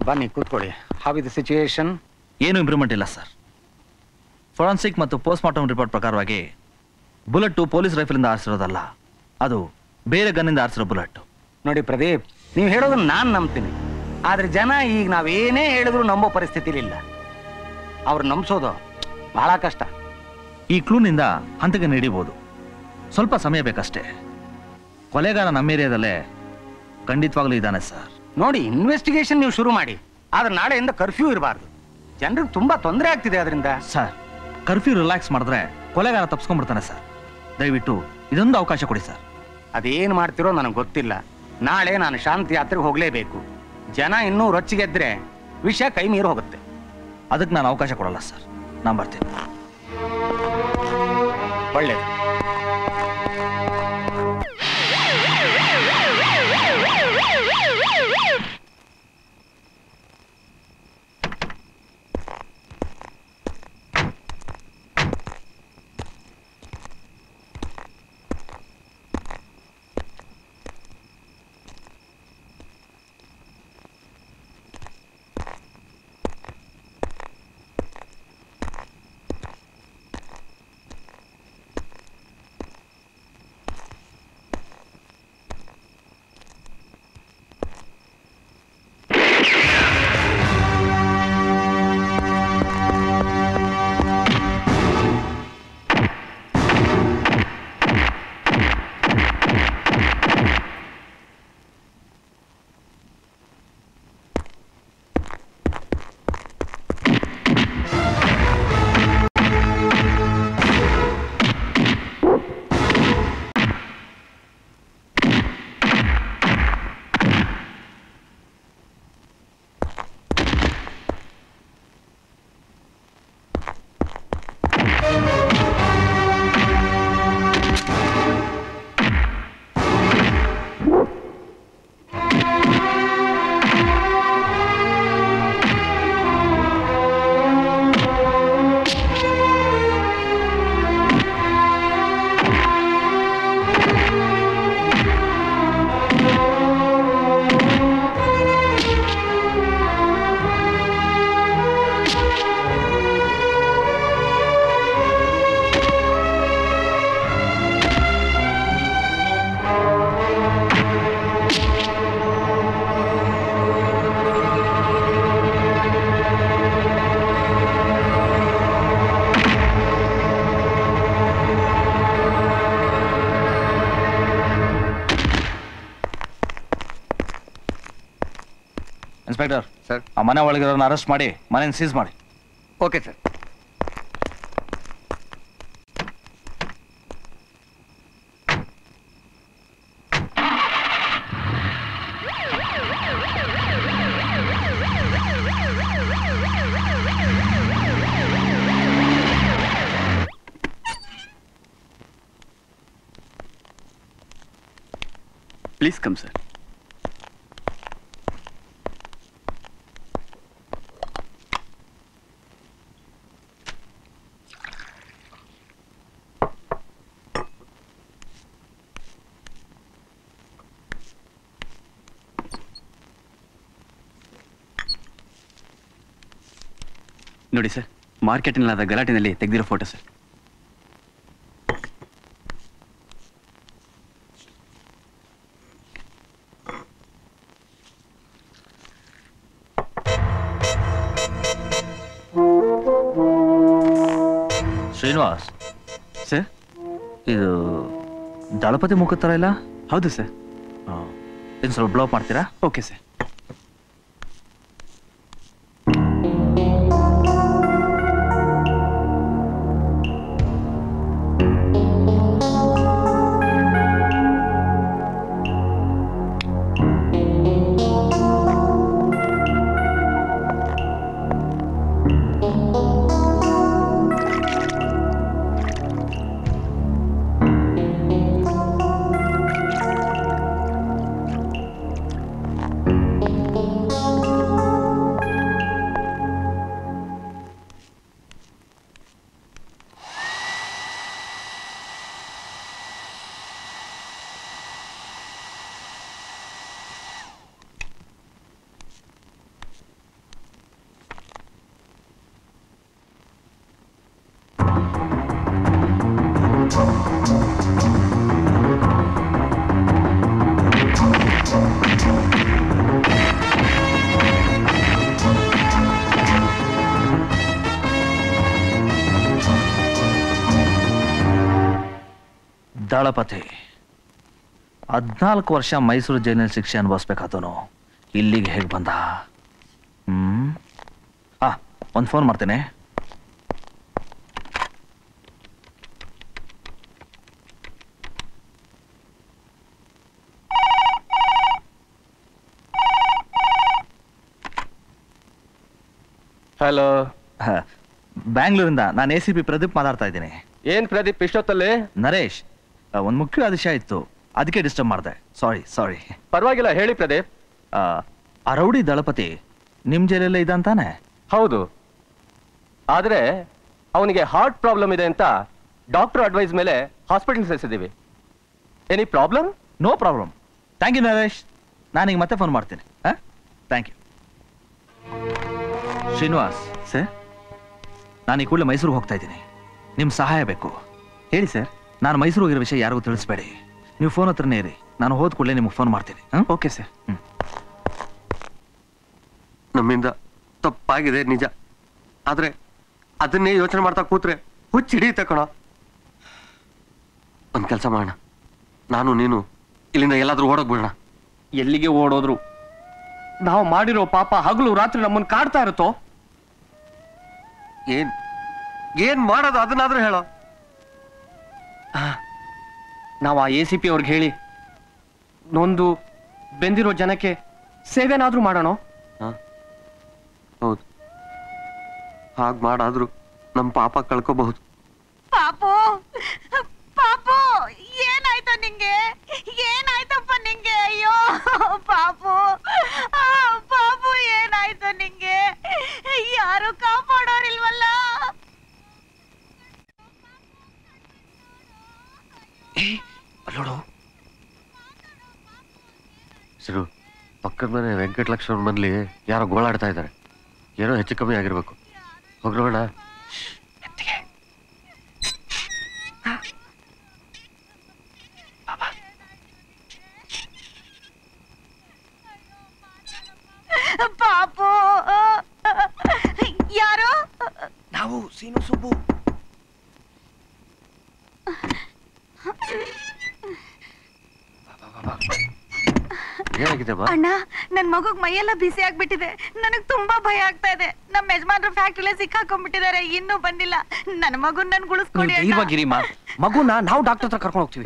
ಬನ್ನಿ ಕೂತ್ಕೊಳ್ಳಿ how is the situation ಏನು ಇಂಪ್ರೂವ್ಮೆಂಟ್ ಇಲ್ಲ ಸರ್ ಫೊರೆನ್ಸಿಕ್ ಮತ್ತು ಪೋಸ್ಟ್ ಮಾರ್ಟಮ್ ರಿಪೋರ್ಟ್ ಪ್ರಕಾರವಾಗಿ ಬುಲೆಟ್ಟು ಪೊಲೀಸ್ ರೈಫಲಿಂದ ಆರಿಸಿರೋದಲ್ಲ ಅದು ಬೇರೆ ಗನ್ನಿಂದ ಆರಿಸಿರೋ ಬುಲೆಟ್ ನೋಡಿ ಪ್ರದೀಪ್ ನೀವು ಹೇಳೋದನ್ನ ನಾನು ನಂಬ್ತೀನಿ ಆದ್ರೆ ಜನ ಈಗ ನಾವೇನೇ ಹೇಳಿದ್ರು ನಂಬೋ ಪರಿಸ್ಥಿತಿಲಿ ಇಲ್ಲ ಅವ್ರು ನಂಬಿಸೋದು ಬಹಳ ಕಷ್ಟ ಈ ಕ್ಲೂನಿಂದ ಹಂತಕ್ಕೆ ನೀಡಿಬೋದು ಸ್ವಲ್ಪ ಸಮಯ ಬೇಕಷ್ಟೇ ಕೊಲೆಗಾರ ನಮ್ಮ ಏರಿಯಾದಲ್ಲೇ ಖಂಡಿತವಾಗ್ಲೂ ಇದ್ದಾನೆ ಸರ್ ನೋಡಿ ಇನ್ವೆಸ್ಟಿಗೇಷನ್ ನೀವು ಶುರು ಮಾಡಿ ಆದ್ರೆ ನಾಳೆಯಿಂದ ಕರ್ಫ್ಯೂ ಇರಬಾರ್ದು ಜನರಿಗೆ ತುಂಬಾ ತೊಂದರೆ ಆಗ್ತಿದೆ ಅದರಿಂದ ಸರ್ ಕರ್ಫ್ಯೂ ರಿಲ್ಯಾಕ್ಸ್ ಮಾಡಿದ್ರೆ ಕೊಲೆಗಾರ ತಪ್ಸ್ಕೊಂಡ್ಬಿಡ್ತಾನೆ ಸರ್ ದಯವಿಟ್ಟು ಇದೊಂದು ಅವಕಾಶ ಕೊಡಿ ಸರ್ ಅದೇನು ಮಾಡ್ತಿರೋ ನನಗೆ ಗೊತ್ತಿಲ್ಲ ನಾಳೆ ನಾನು ಶಾಂತಿ ಯಾತ್ರೆಗೆ ಹೋಗಲೇಬೇಕು ಜನ ಇನ್ನೂ ರೊಚ್ಚಿಗೆದ್ರೆ ವಿಷಯ ಕೈ ಮೀರಿ ಹೋಗುತ್ತೆ ಅದಕ್ಕೆ ನಾನು ಅವಕಾಶ ಕೊಡಲ್ಲ ಸರ್ ನಾನು ಬರ್ತೀನಿ ಒಳ್ಳೇದು ಇನ್ಸ್ಪೆಕ್ಟರ್ ಸರ್ ಆ ಮನೆ ಒಳಗಿರೋನ್ನ ಅರೆಸ್ಟ್ ಮಾಡಿ ಮನೆಯನ್ನು ಸೀಸ್ ಮಾಡಿ okay sir Please come, sir. ನೋಡಿ ಸರ್ ಮಾರ್ಕೆಟಿನಲ್ಲಾದ ಗಲಾಟೆನಲ್ಲಿ ತೆಗೆದಿರೋ ಫೋಟೋ ಸರ್ ಶ್ರೀನಿವಾಸ್ ಸರ್ ಇದು ದಳಪತಿ ಮುಖ ಥರ ಇಲ್ಲ ಹೌದು ಸರ್ ಇನ್ನು ಸ್ವಲ್ಪ ಬ್ಲೋ ಮಾಡ್ತೀರಾ ಓಕೆ ಸರ್ ದಳಪತಿ ಹದ್ನಾಲ್ಕು ವರ್ಷ ಮೈಸೂರು ಜೈಲಿನಲ್ಲಿ ಶಿಕ್ಷೆ ಅನುಭವಿಸ್ಬೇಕಾದನು ಇಲ್ಲಿಗೆ ಹೇಗೆ ಬಂದ ಹ್ಮ್ ಆ ಒಂದು ಫೋನ್ ಮಾಡ್ತೇನೆ ಹಲೋ ಹ, ಬ್ಯಾಂಗ್ಳೂರಿಂದ ನಾನು ಎ ಸಿ ಪಿ ಪ್ರದೀಪ್ ಮಾತಾಡ್ತಾ ಇದ್ದೀನಿ ಏನ್ ಪ್ರದೀಪ್ ಇಷ್ಟೊತ್ತಲ್ಲಿ ನರೇಶ್ ಒಂದು ಮುಖ್ಯವಾದ ವಿಷಯ ಇತ್ತು ಅದಕ್ಕೆ ಡಿಸ್ಟರ್ಬ್ ಮಾಡಿದೆ ಸಾರಿ ಸಾರಿ ಪರವಾಗಿಲ್ಲ ಹೇಳಿ ಪ್ರದೀಪ್ ಆ ರೌಡಿ ದಳಪತಿ ನಿಮ್ಮ ಜೈಲಲ್ಲೇ ಇದ್ದಂತಾನೆ ಹೌದು ಆದ್ರೆ ಅವನಿಗೆ ಹಾರ್ಟ್ ಪ್ರಾಬ್ಲಮ್ ಇದೆ ಅಂತ ಡಾಕ್ಟರ್ ಅಡ್ವೈಸ್ ಮೇಲೆ ಹಾಸ್ಪಿಟಲ್ ಸೇರಿಸಿದ್ದೀವಿ any problem no problem thank you Naresh ನಾನೀಗ ಮತ್ತೆ ಫೋನ್ ಮಾಡ್ತೀನಿ ಹಾಂ ಥ್ಯಾಂಕ್ ಯು ಶ್ರೀನಿವಾಸ್ ಸರ್ ನಾನು ಈ ಕೂಡಲೇ ಮೈಸೂರಿಗೆ ಹೋಗ್ತಾ ಇದ್ದೀನಿ ನಿಮ್ಮ ಸಹಾಯ ಬೇಕು ಹೇಳಿ ಸರ್ ನಾನು ಮೈಸೂರು ಹೋಗಿರೋ ವಿಷಯ ಯಾರಿಗೂ ತಿಳಿಸ್ಬೇಡಿ ನೀವು ಫೋನ್ ಹತ್ರನೇ ಇರಿ ನಾನು ಹೋದ ಕೂಡಲೇ ನಿಮಗೆ ಫೋನ್ ಮಾಡ್ತೀನಿ ಹಾಂ ಓಕೆ ಸರ್ ನಮ್ಮಿಂದ ತಪ್ಪಾಗಿದೆ ನಿಜ ಆದ್ರೆ ಅದನ್ನೇ ಯೋಚನೆ ಮಾಡ್ತಾ ಕೂತ್ರೆ ಹುಚ್ಚ ಹಿಡಿಯುತ್ತೆ ಕಣ ಒಂದ್ ಕೆಲಸ ಮಾಡೋಣ ನಾನು ನೀನು ಇಲ್ಲಿಂದ ಎಲ್ಲಾದ್ರೂ ಓಡೋಗ್ಬಿಡೋಣ ಎಲ್ಲಿಗೆ ಓಡೋದ್ರು ನಾವು ಮಾಡಿರೋ ಪಾಪ ಹಗಲು ರಾತ್ರಿ ನಮ್ಮನ್ನ ಕಾಡ್ತಾ ಇರುತ್ತೋ ಏನ್ ಏನ್ ಮಾಡೋದು ಅದನ್ನಾದ್ರೂ ಹೇಳೋ ನಾವು ಆ ಎ ಸಿ ಪಿ ಅವ್ರಿಗೆ ಹೇಳಿ ನೊಂದು ಬೆಂದಿರೋ ಜನಕ್ಕೆ ಸೇವೆನಾದ್ರೂ ಮಾಡೋಣ ಹೌದು ಹಾಗ್ ಮಾಡಾದ್ರೂ ನಮ್ ಪಾಪ ಕಳ್ಕೋಬಹುದು ಪಾಪು ಪಾಪು ಏನಾಯ್ತು ನಿಂಗೆ ಏನಾಯ್ತಪ್ಪ ನಿಂಗೆ ಅಯ್ಯೋ ಪಾಪು ಆ, ಪಾಪು ಏನಾಯ್ತು ನಿಂಗೆ ಯಾರು ಕಾಪಾಡೋರಿಲ್ವಲ್ಲ ಅಲ್ಲೋಡು ಸಿರು ಪಕ್ಕದ ಮನೆ ವೆಂಕಟಲಕ್ಷ್ಮಣ ಮನ್ಲಿ ಯಾರೋ ಗೋಳಾಡ್ತಾ ಇದ್ದಾರೆ ಏನೋ ಹೆಚ್ಚು ಕಮ್ಮಿ ಆಗಿರ್ಬೇಕು ಹೋಗ್ರೋಣ ಪಾಪು ಯಾರು ನಾವು ಸೀನು ಸುಬ್ಬು ಏನಾಗಿದೆ ಬಾ ಅಣ್ಣ ನನ್ ಮಗುಗ್ ಮೈಯೆಲ್ಲ ಬಿಸಿ ಆಗ್ಬಿಟ್ಟಿದೆ ನನಗ್ ತುಂಬಾ ಭಯ ಆಗ್ತಾ ಇದೆ ನಮ್ಮ ಯಜಮಾನ್ರು ಫ್ಯಾಕ್ಟ್ರಿಲೇ ಸಿಕ್ಕಾಕೊಂಡ್ಬಿಟ್ಟಿದ್ದಾರೆ ಇನ್ನೂ ಬಂದಿಲ್ಲ ನನ್ನ ಮಗುನ್ ನನ್ ಗುಳಿಸ್ಕೊಡಿ ಅಣ್ಣ. ಧೈರ್ಯವಾಗಿರಿಮ್ಮ ಮಗುನ ನಾವು ಡಾಕ್ಟರ್ ಹತ್ರ ಕರ್ಕೊಂಡು ಹೋಗ್ತೀವಿ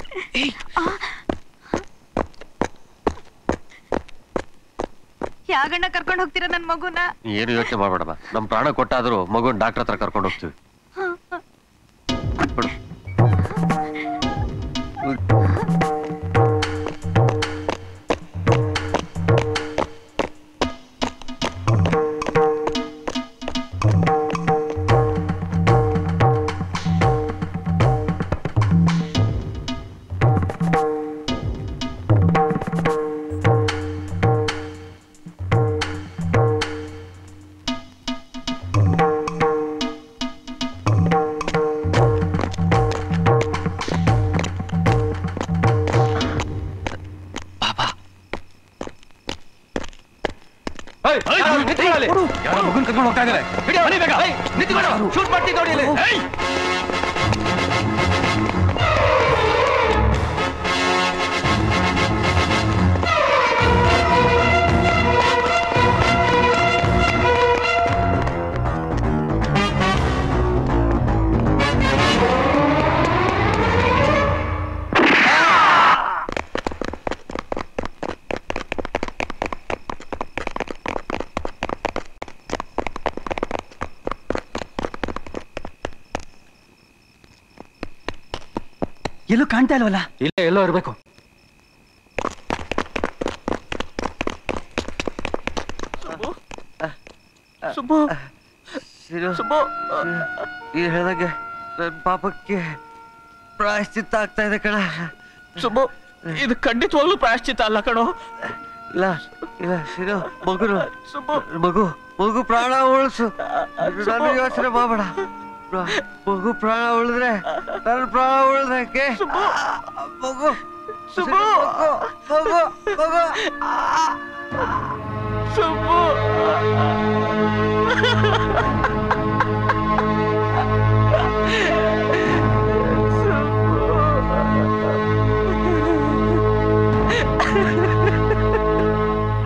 ಯಾಗಣ್ಣ ಕರ್ಕೊಂಡು ಹೋಗ್ತೀರಾ ನನ್ ಮಗುನ ಏನು ಯೋಚನೆ ಮಾಡ್ಬೇಡಮ್ಮ ನಮ್ ಪ್ರಾಣ ಕೊಟ್ಟಾದ್ರೂ ಮಗುನ್ ಡಾಕ್ಟರ್ ಹತ್ರ ಕರ್ಕೊಂಡು ಹೋಗ್ತೀವಿ ಬಿಡು. ಮಗುನ್ ಕರ್ಕೊಂಡು ಹೋಗ್ತಾ ಇದ್ದಾರೆ ಶೂಟ್ ಮಾಡ್ತೀನಿ ನೋಡಿ ಇಲ್ಲಿ. ಎಲ್ಲೂ ಕಾಣ್ತಾ ಇಲ್ವಲ್ಲ ಇಲ್ಲೇ ಎಲ್ಲೋ ಇರ್ಬೇಕು ಸುಬ್ಬು ಸುಬ್ಬು ಈ ಹೇಳ್ದಂಗೆ ನನ್ ಪಾಪಕ್ಕೆ ಪ್ರಾಯಶ್ಚಿತ್ತ ಆಗ್ತಾ ಇದೆ ಕಣ ಸುಬ್ಬು ಇದು ಖಂಡಿತವಾಗ್ಲೂ ಪ್ರಾಯಶ್ಚಿತ್ತ ಅಲ್ಲ ಕಣೋ ಇಲ್ಲ ಇಲ್ಲ ಇದು ಮಗುನು ಸುಬ್ಬು ಮಗು ಮಗು ಪ್ರಾಣ ಉಳಿಸು ನಾನು ಯೋಚನೆ ಮಾಡಬೇಡ ಮಗು ಪ್ರಾಣ ಉಳಿದ್ರೆ ನನ್ನ ಪ್ರಾಣ ಉಳಿದಕ್ಕೆ ಮಗು ಸುಬ್ಬು ಮಗು ಮಗು ಮಗು ಸುಬ್ಬು